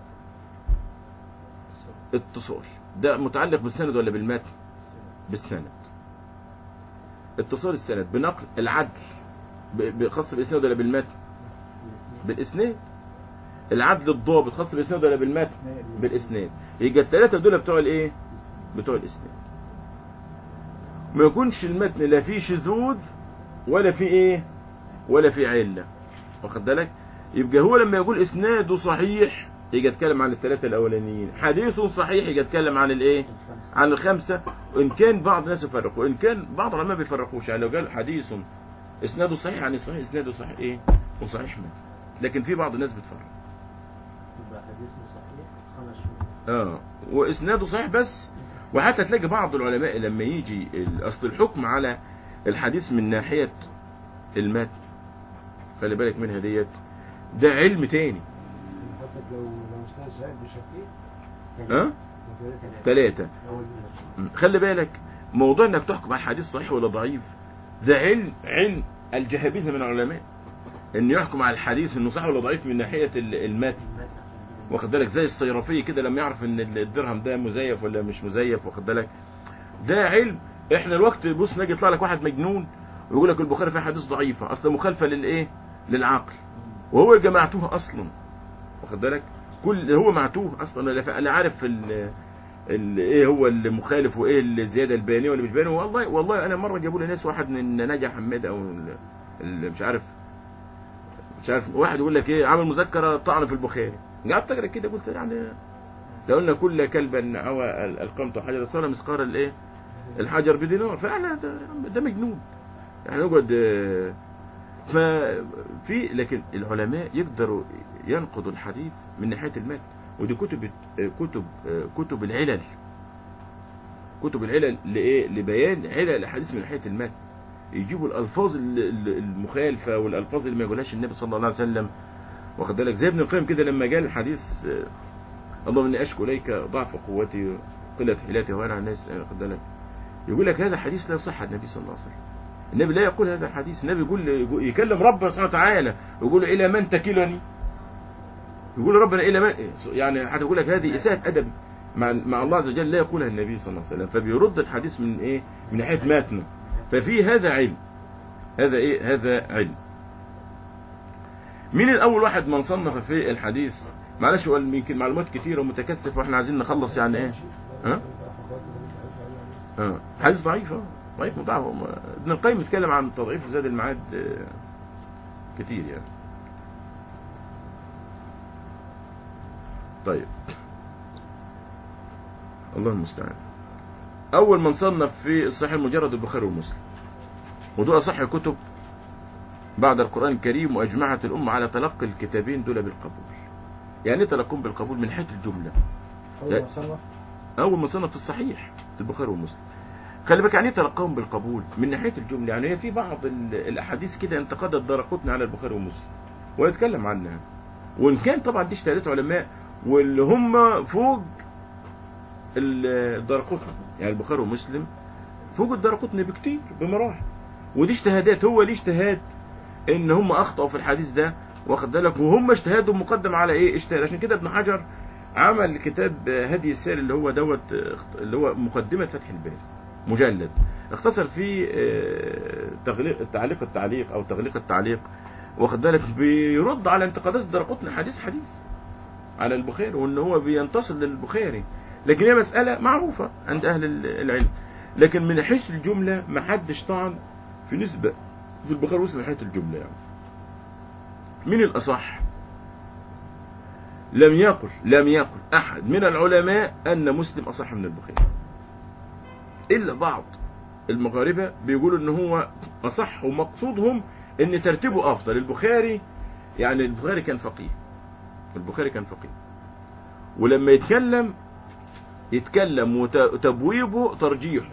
اتصال ده متعلق بالسند ولا بالمتن بالسند اتصال السند بنقل العدل ب- ب- خاص بالاسناد ولا بالمتن بالاسناد العدل الضابط خاص بالاسناد ولا بالمتن بالاسناد يبقى الثلاثه دول بتوع الايه بتوع الاسناد ما يكونش المتن لا فيه شذوذ ولا فيه ايه ولا فيه عله واخد بالك يبقى هو لما يقول اسناده صحيح يجي يتكلم عن الثلاثه الاولانيين حديث صحيح يجي يتكلم عن الايه عن الخمسه ان كان بعض الناس يفرقوا وان كان بعض العلماء ما بيفرقوش يعني لو قال حديث اسناده صحيح يعني صحيح اسناده صحيح ايه وصحيح مات لكن في بعض الناس بتفرق
يبقى حديث صحيح خمس شهور
اه واسناده صحيح بس وحتى تلاقي بعض العلماء لما يجي ال- اصل الحكم على الحديث من ناحيه المتن خلي بالك منها ديت ده علم تاني
حتى لو لو استاذ زائد بشكل
ها ثلاثه خلي بالك موضوع انك تحكم على الحديث صحيح ولا ضعيف ده علم علم الجهابذه من العلماء ان يحكم على الحديث انه صحيح ولا ضعيف من ناحيه ال- المتن واخد بالك زي الصيرفي كده لما يعرف ان الدرهم ده مزيف ولا مش مزيف واخد بالك ده علم احنا الوقت بص نجي يطلع لك واحد مجنون ويقول لك البخاري فيه حديث ضعيفه اصل مخالفه للايه للعقل وهو جماعته اصلا واخد بالك كل هو معتوه اصلا لا ف- لا عارف ال ال ايه هو المخالف وايه الزياده البيانيه ولا مش بيانيه والله والله انا مره جابوا لي ناس واحد من نجا حماد او ال- ال- مش عارف مش عارف واحد يقول لك ايه عامل مذكره طعن في البخاري قعدت اقرا كده قلت يعني لو قلنا كل كلبا او القمت حجر صار مسقار الايه الحجر بدينار فعلا ده, ده مجنون يعني نقعد آه، ففي لكن العلماء يقدروا ينقضوا الحديث من ناحيه المتن ودي كتب آه، كتب آه، كتب العلل كتب العلل لايه لبيان علل الاحاديث من ناحيه المتن يجيبوا الالفاظ ال- ال- المخالفه والالفاظ اللي ما يقولهاش النبي صلى الله عليه وسلم واخد بالك زي ابن القيم كده لما جاء الحديث آه، اللهم اني اشكو اليك ضعف قوتي قله حيلتي وانا على الناس آه، واخد بالك يقول لك هذا حديث لا يصح عن النبي صلى الله عليه وسلم النبي لا يقول هذا الحديث النبي يقول يقول- يكلم ربنا سبحانه وتعالى يقول له الى من تكلني يقول ربنا الى من يعني حتى يقول لك هذه اساءه ادب مع مع الله عز وجل لا يقولها النبي صلى الله عليه وسلم فبيرد الحديث من ايه من ناحيه متنه ففي هذا علم هذا ايه هذا علم مين الاول واحد من صنف في الحديث معلش هو يمكن معلومات كتيره ومتكثف واحنا عايزين نخلص يعني ايه ها اه حديث ضعيف اه ضعيف مضاعف ابن القيم بيتكلم عن تضعيف زاد المعاد آه، كتير يعني طيب الله المستعان اول من صنف في الصحيح المجرد البخاري ومسلم ودول اصح كتب بعد القران الكريم واجمعت الامه على تلقي الكتابين دول بالقبول يعني ايه تلقون بالقبول من حيث الجمله
أول ما صنف
اول ما صنف في الصحيح في البخاري ومسلم خلي بالك يعني ايه تلقاهم بالقبول من ناحيه الجمله يعني هي في بعض ال- الاحاديث كده انتقدت درقتنا على البخاري ومسلم ويتكلم عنها وان كان طبعا دي اجتهادات علماء واللي هم فوق الدرقطني يعني البخاري ومسلم فوق الدرقطني بكتير بمراحل ودي اجتهادات هو ليه اجتهاد ان هم اخطاوا في الحديث ده واخد بالك وهم اجتهادهم مقدم على ايه اجتهاد عشان كده ابن حجر عمل كتاب هدي السير اللي هو دوت اللي هو مقدمة فتح الباري مجلد اختصر فيه آه، تغليق تعليق التعليق او تغليق التعليق واخد بالك بيرد على انتقادات الدرقطني حديث حديث على البخاري وان هو بينتصر للبخاري لكن هي مسألة معروفة عند اهل العلم لكن من حيث الجملة ما حدش طعن في نسبة في البخاري ومسلم من حيث الجملة يعني مين الأصح لم يقل لم يقل أحد من العلماء أن مسلم أصح من البخاري إلا بعض المغاربة بيقولوا إن هو أصح ومقصودهم إن ترتيبه أفضل البخاري يعني البخاري كان فقيه البخاري كان فقيه ولما يتكلم يتكلم وتبويبه ترجيحه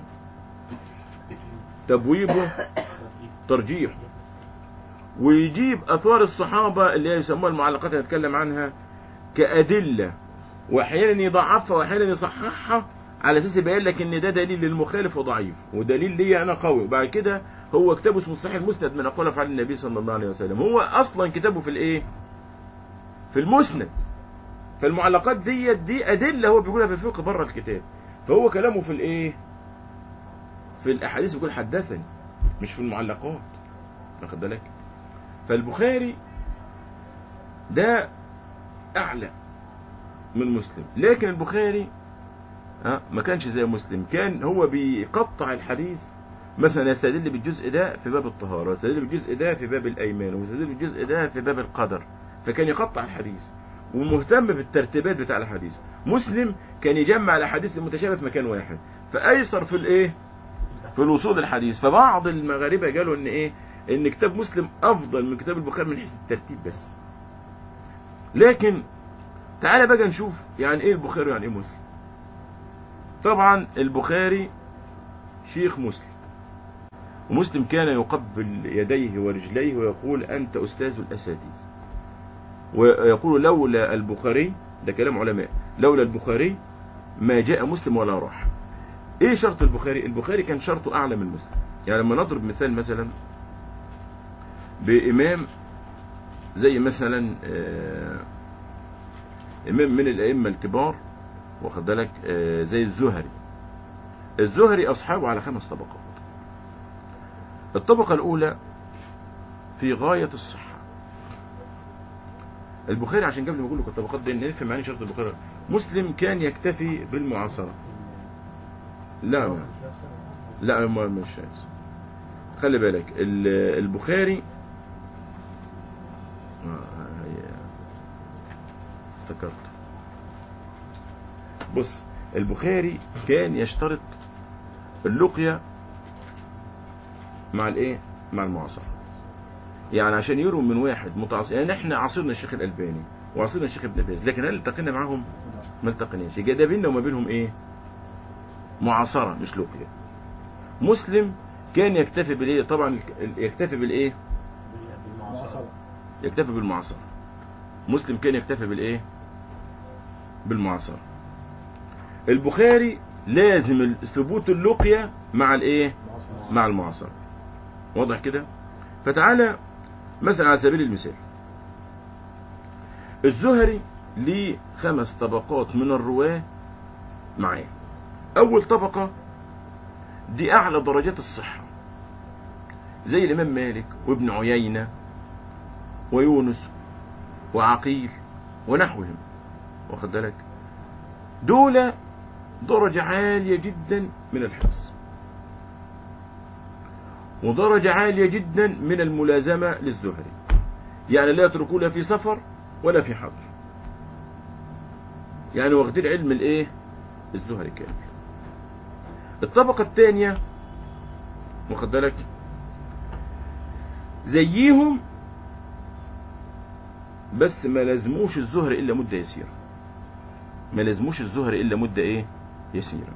تبويبه ترجيح ويجيب اثار الصحابه اللي هي يسموها المعلقات اللي هنتكلم عنها كادله واحيانا يضعفها واحيانا يصححها على اساس يبين لك ان ده دليل للمخالف وضعيف ودليل لي انا قوي وبعد كده هو كتابه اسمه الصحيح المسند من اقوال افعال النبي صلى الله عليه وسلم هو اصلا كتابه في الايه في المسند فالمعلقات ديت دي ادله هو بيقولها في الفقه بره الكتاب فهو كلامه في الايه في الاحاديث بيقول حدثني مش في المعلقات واخد بالك فالبخاري ده اعلى من مسلم لكن البخاري ها ما كانش زي مسلم كان هو بيقطع الحديث مثلا يستدل بالجزء ده في باب الطهارة ويستدل بالجزء ده في باب الأيمان ويستدل بالجزء ده في باب القدر فكان يقطع الحديث ومهتم بالترتيبات بتاع الاحاديث مسلم كان يجمع الاحاديث المتشابهه في مكان واحد فايسر في الايه في الوصول للحديث فبعض المغاربه قالوا ان ايه ان كتاب مسلم افضل من كتاب البخاري من حيث الترتيب بس لكن تعالى بقى نشوف يعني ايه البخاري يعني ايه مسلم طبعا البخاري شيخ مسلم ومسلم كان يقبل يديه ورجليه ويقول أنت أستاذ الأساتذة ويقول لولا البخاري ده كلام علماء لولا البخاري ما جاء مسلم ولا راح ايه شرط البخاري البخاري كان شرطه اعلى من مسلم يعني لما نضرب مثال مثلا بامام زي مثلا آه، امام من الائمه الكبار واخد بالك آه، زي الزهري الزهري اصحابه على خمس طبقات الطبقه الاولى في غايه الصحه البخاري عشان قبل ما اقول لك الطبقات دي نفهم معنى شرط البخاري مسلم كان يكتفي بالمعاصره لا ما لا ما مش عايز. خلي بالك ال- البخاري آه، هي افتكرت بص البخاري كان يشترط اللقية مع الايه مع المعاصرة يعني عشان يروا من واحد متعاصر يعني احنا عاصرنا الشيخ الألباني وعاصرنا الشيخ ابن باز لكن هل التقينا معاهم ما التقيناش يبقى ده بيننا وما بينهم ايه معاصرة مش لقية مسلم كان يكتفي بالايه طبعا ال- يكتفي بالايه
بالمعاصرة
يكتفي بالمعاصرة مسلم كان يكتفي بالايه بالمعاصرة البخاري لازم ال- ثبوت اللقية مع الايه مع المعاصرة واضح كده فتعالى مثلا على سبيل المثال الزهري ليه خمس طبقات من الرواة معاه أول طبقة دي أعلى درجات الصحة زي الإمام مالك وابن عيينة ويونس وعقيل ونحوهم واخد بالك دول درجة عالية جدا من الحفظ ودرجة عالية جدا من الملازمة للزهري يعني لا يتركوا لا في سفر ولا في حضر يعني واخدين علم الايه الزهري كامل الطبقة الثانية واخد بالك زيهم بس ما لازموش الزهر الا مده يسيره ما لازموش الزهر الا مده ايه يسيره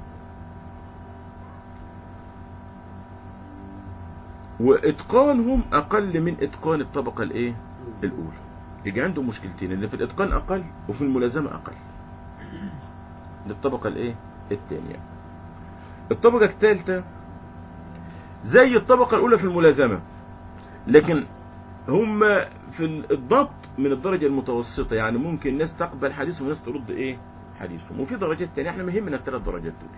واتقانهم اقل من اتقان الطبقه الايه الاولى يجي عندهم مشكلتين اللي في الاتقان اقل وفي الملازمه اقل للطبقه الايه الثانيه الطبقه الثالثه زي الطبقه الاولى في الملازمه لكن هم في الضبط من الدرجة المتوسطة يعني ممكن ناس تقبل حديثهم وناس ترد ايه حديثهم وفي درجات تانية احنا مهمنا الثلاث درجات دول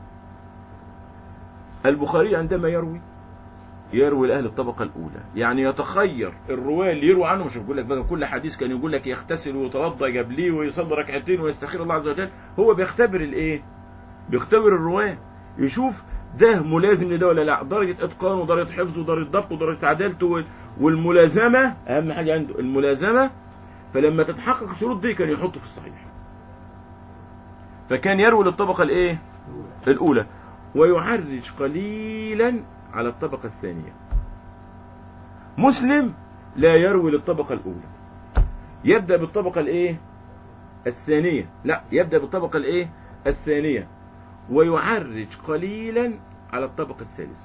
البخاري عندما يروي يروي لأهل الطبقة الأولى يعني يتخير الرواة اللي يروى عنه مش بيقول لك بقى كل حديث كان يقول لك يغتسل ويتوضا قبليه ويصلي ركعتين ويستخير الله عز وجل هو بيختبر الايه بيختبر الرواة يشوف ده ملازم لده ولا لا درجة اتقانه ودرجة حفظه ودرجة ضبطه ودرجة عدالته وال- والملازمة اهم حاجة عنده الملازمة فلما تتحقق الشروط دي كان يحطه في الصحيح فكان يروي للطبقة الايه الاولى ويعرج قليلا على الطبقة الثانية مسلم لا يروي للطبقة الاولى يبدأ بالطبقة الايه الثانية لا يبدأ بالطبقة الايه الثانية ويعرج قليلا على الطبقة الثالثة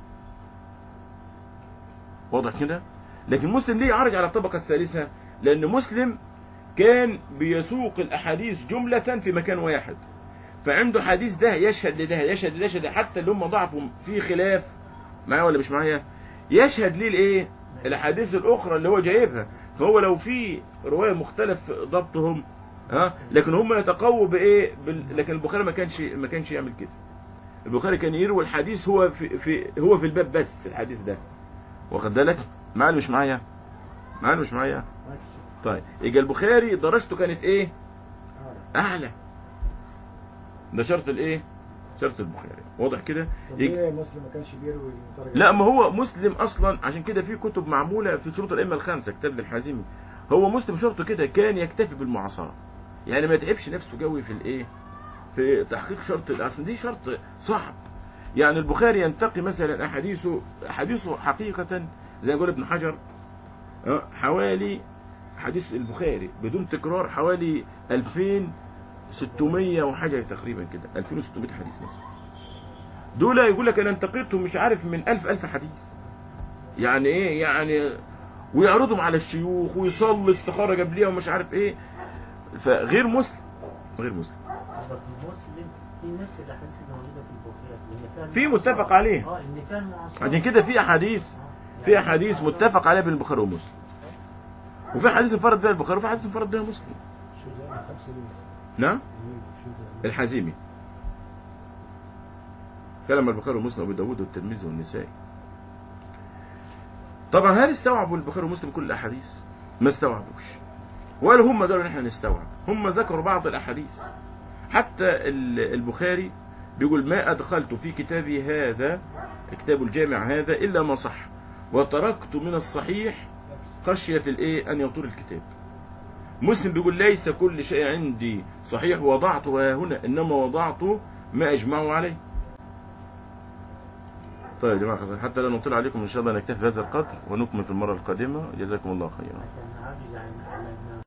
واضح كده لكن مسلم ليه يعرج على الطبقة الثالثة لأن مسلم كان بيسوق الأحاديث جملة في مكان واحد فعنده حديث ده يشهد لده يشهد لده يشهد حتى اللي هم ضعفوا في خلاف معايا ولا مش معايا يشهد ليه الايه الاحاديث الاخرى اللي هو جايبها فهو لو في روايه مختلف في ضبطهم ها لكن هم يتقووا بايه بال... لكن البخاري ما كانش ما كانش يعمل كده البخاري كان يروي الحديث هو في, في هو في الباب بس الحديث ده واخد بالك معايا ولا مش معايا معايا ولا مش معايا طيب يبقى البخاري درجته كانت ايه اعلى ده شرط الايه شرط البخاري واضح كده
طب
يج-
ليه مسلم ما كانش بيروي درجة
لا ما هو مسلم اصلا عشان كده في كتب معموله في شروط الائمه الخمسه كتاب للحازمي هو مسلم شرطه كده كان يكتفي بالمعاصرة يعني ما يتعبش نفسه قوي في الايه في تحقيق شرط الاصل دي شرط صعب يعني البخاري ينتقي مثلا احاديثه احاديثه حقيقة زي ما يقول ابن حجر آه، حوالي حديث البخاري بدون تكرار حوالي 2600 وحاجة تقريبا كده 2600 حديث مثلا دول يقول لك انا انتقيتهم مش عارف من 1000 1000 حديث يعني ايه يعني ويعرضهم على الشيوخ ويصلي استخارة قبليها ومش عارف ايه فغير مسلم غير مسلم
هذا في مسلم في نفس الاحاديث الموجوده في البخاري اللي فيها
في
المعاصرة.
متفق عليه.
اه اللي فيها المعاصرة
عشان كده في احاديث
آه.
في
يعني
احاديث
المعاصرة-
متفق عليها بين البخاري ومسلم وفي حديث انفرد بها البخاري وفي حديث انفرد بها مسلم
شو ده خمسة مين
نعم
شو ده
الحزيمي كلام البخاري ومسلم وابو داود والترمذي والنسائي طبعا هل استوعبوا البخاري ومسلم كل الاحاديث ما استوعبوش ولا هم قالوا ان احنا نستوعب هم ذكروا بعض الاحاديث حتى ال- البخاري بيقول ما ادخلت في كتابي هذا كتاب الجامع هذا الا ما صح وتركت من الصحيح خشيه الايه ان يطول الكتاب مسلم بيقول ليس كل شيء عندي صحيح وضعته ها هنا انما وضعت ما اجمعه عليه طيب يا جماعه خلاص، حتى لا نطيل عليكم ان شاء الله نكتفي بهذا القدر ونكمل في المره القادمه جزاكم الله خيرا
كان عاجز عن على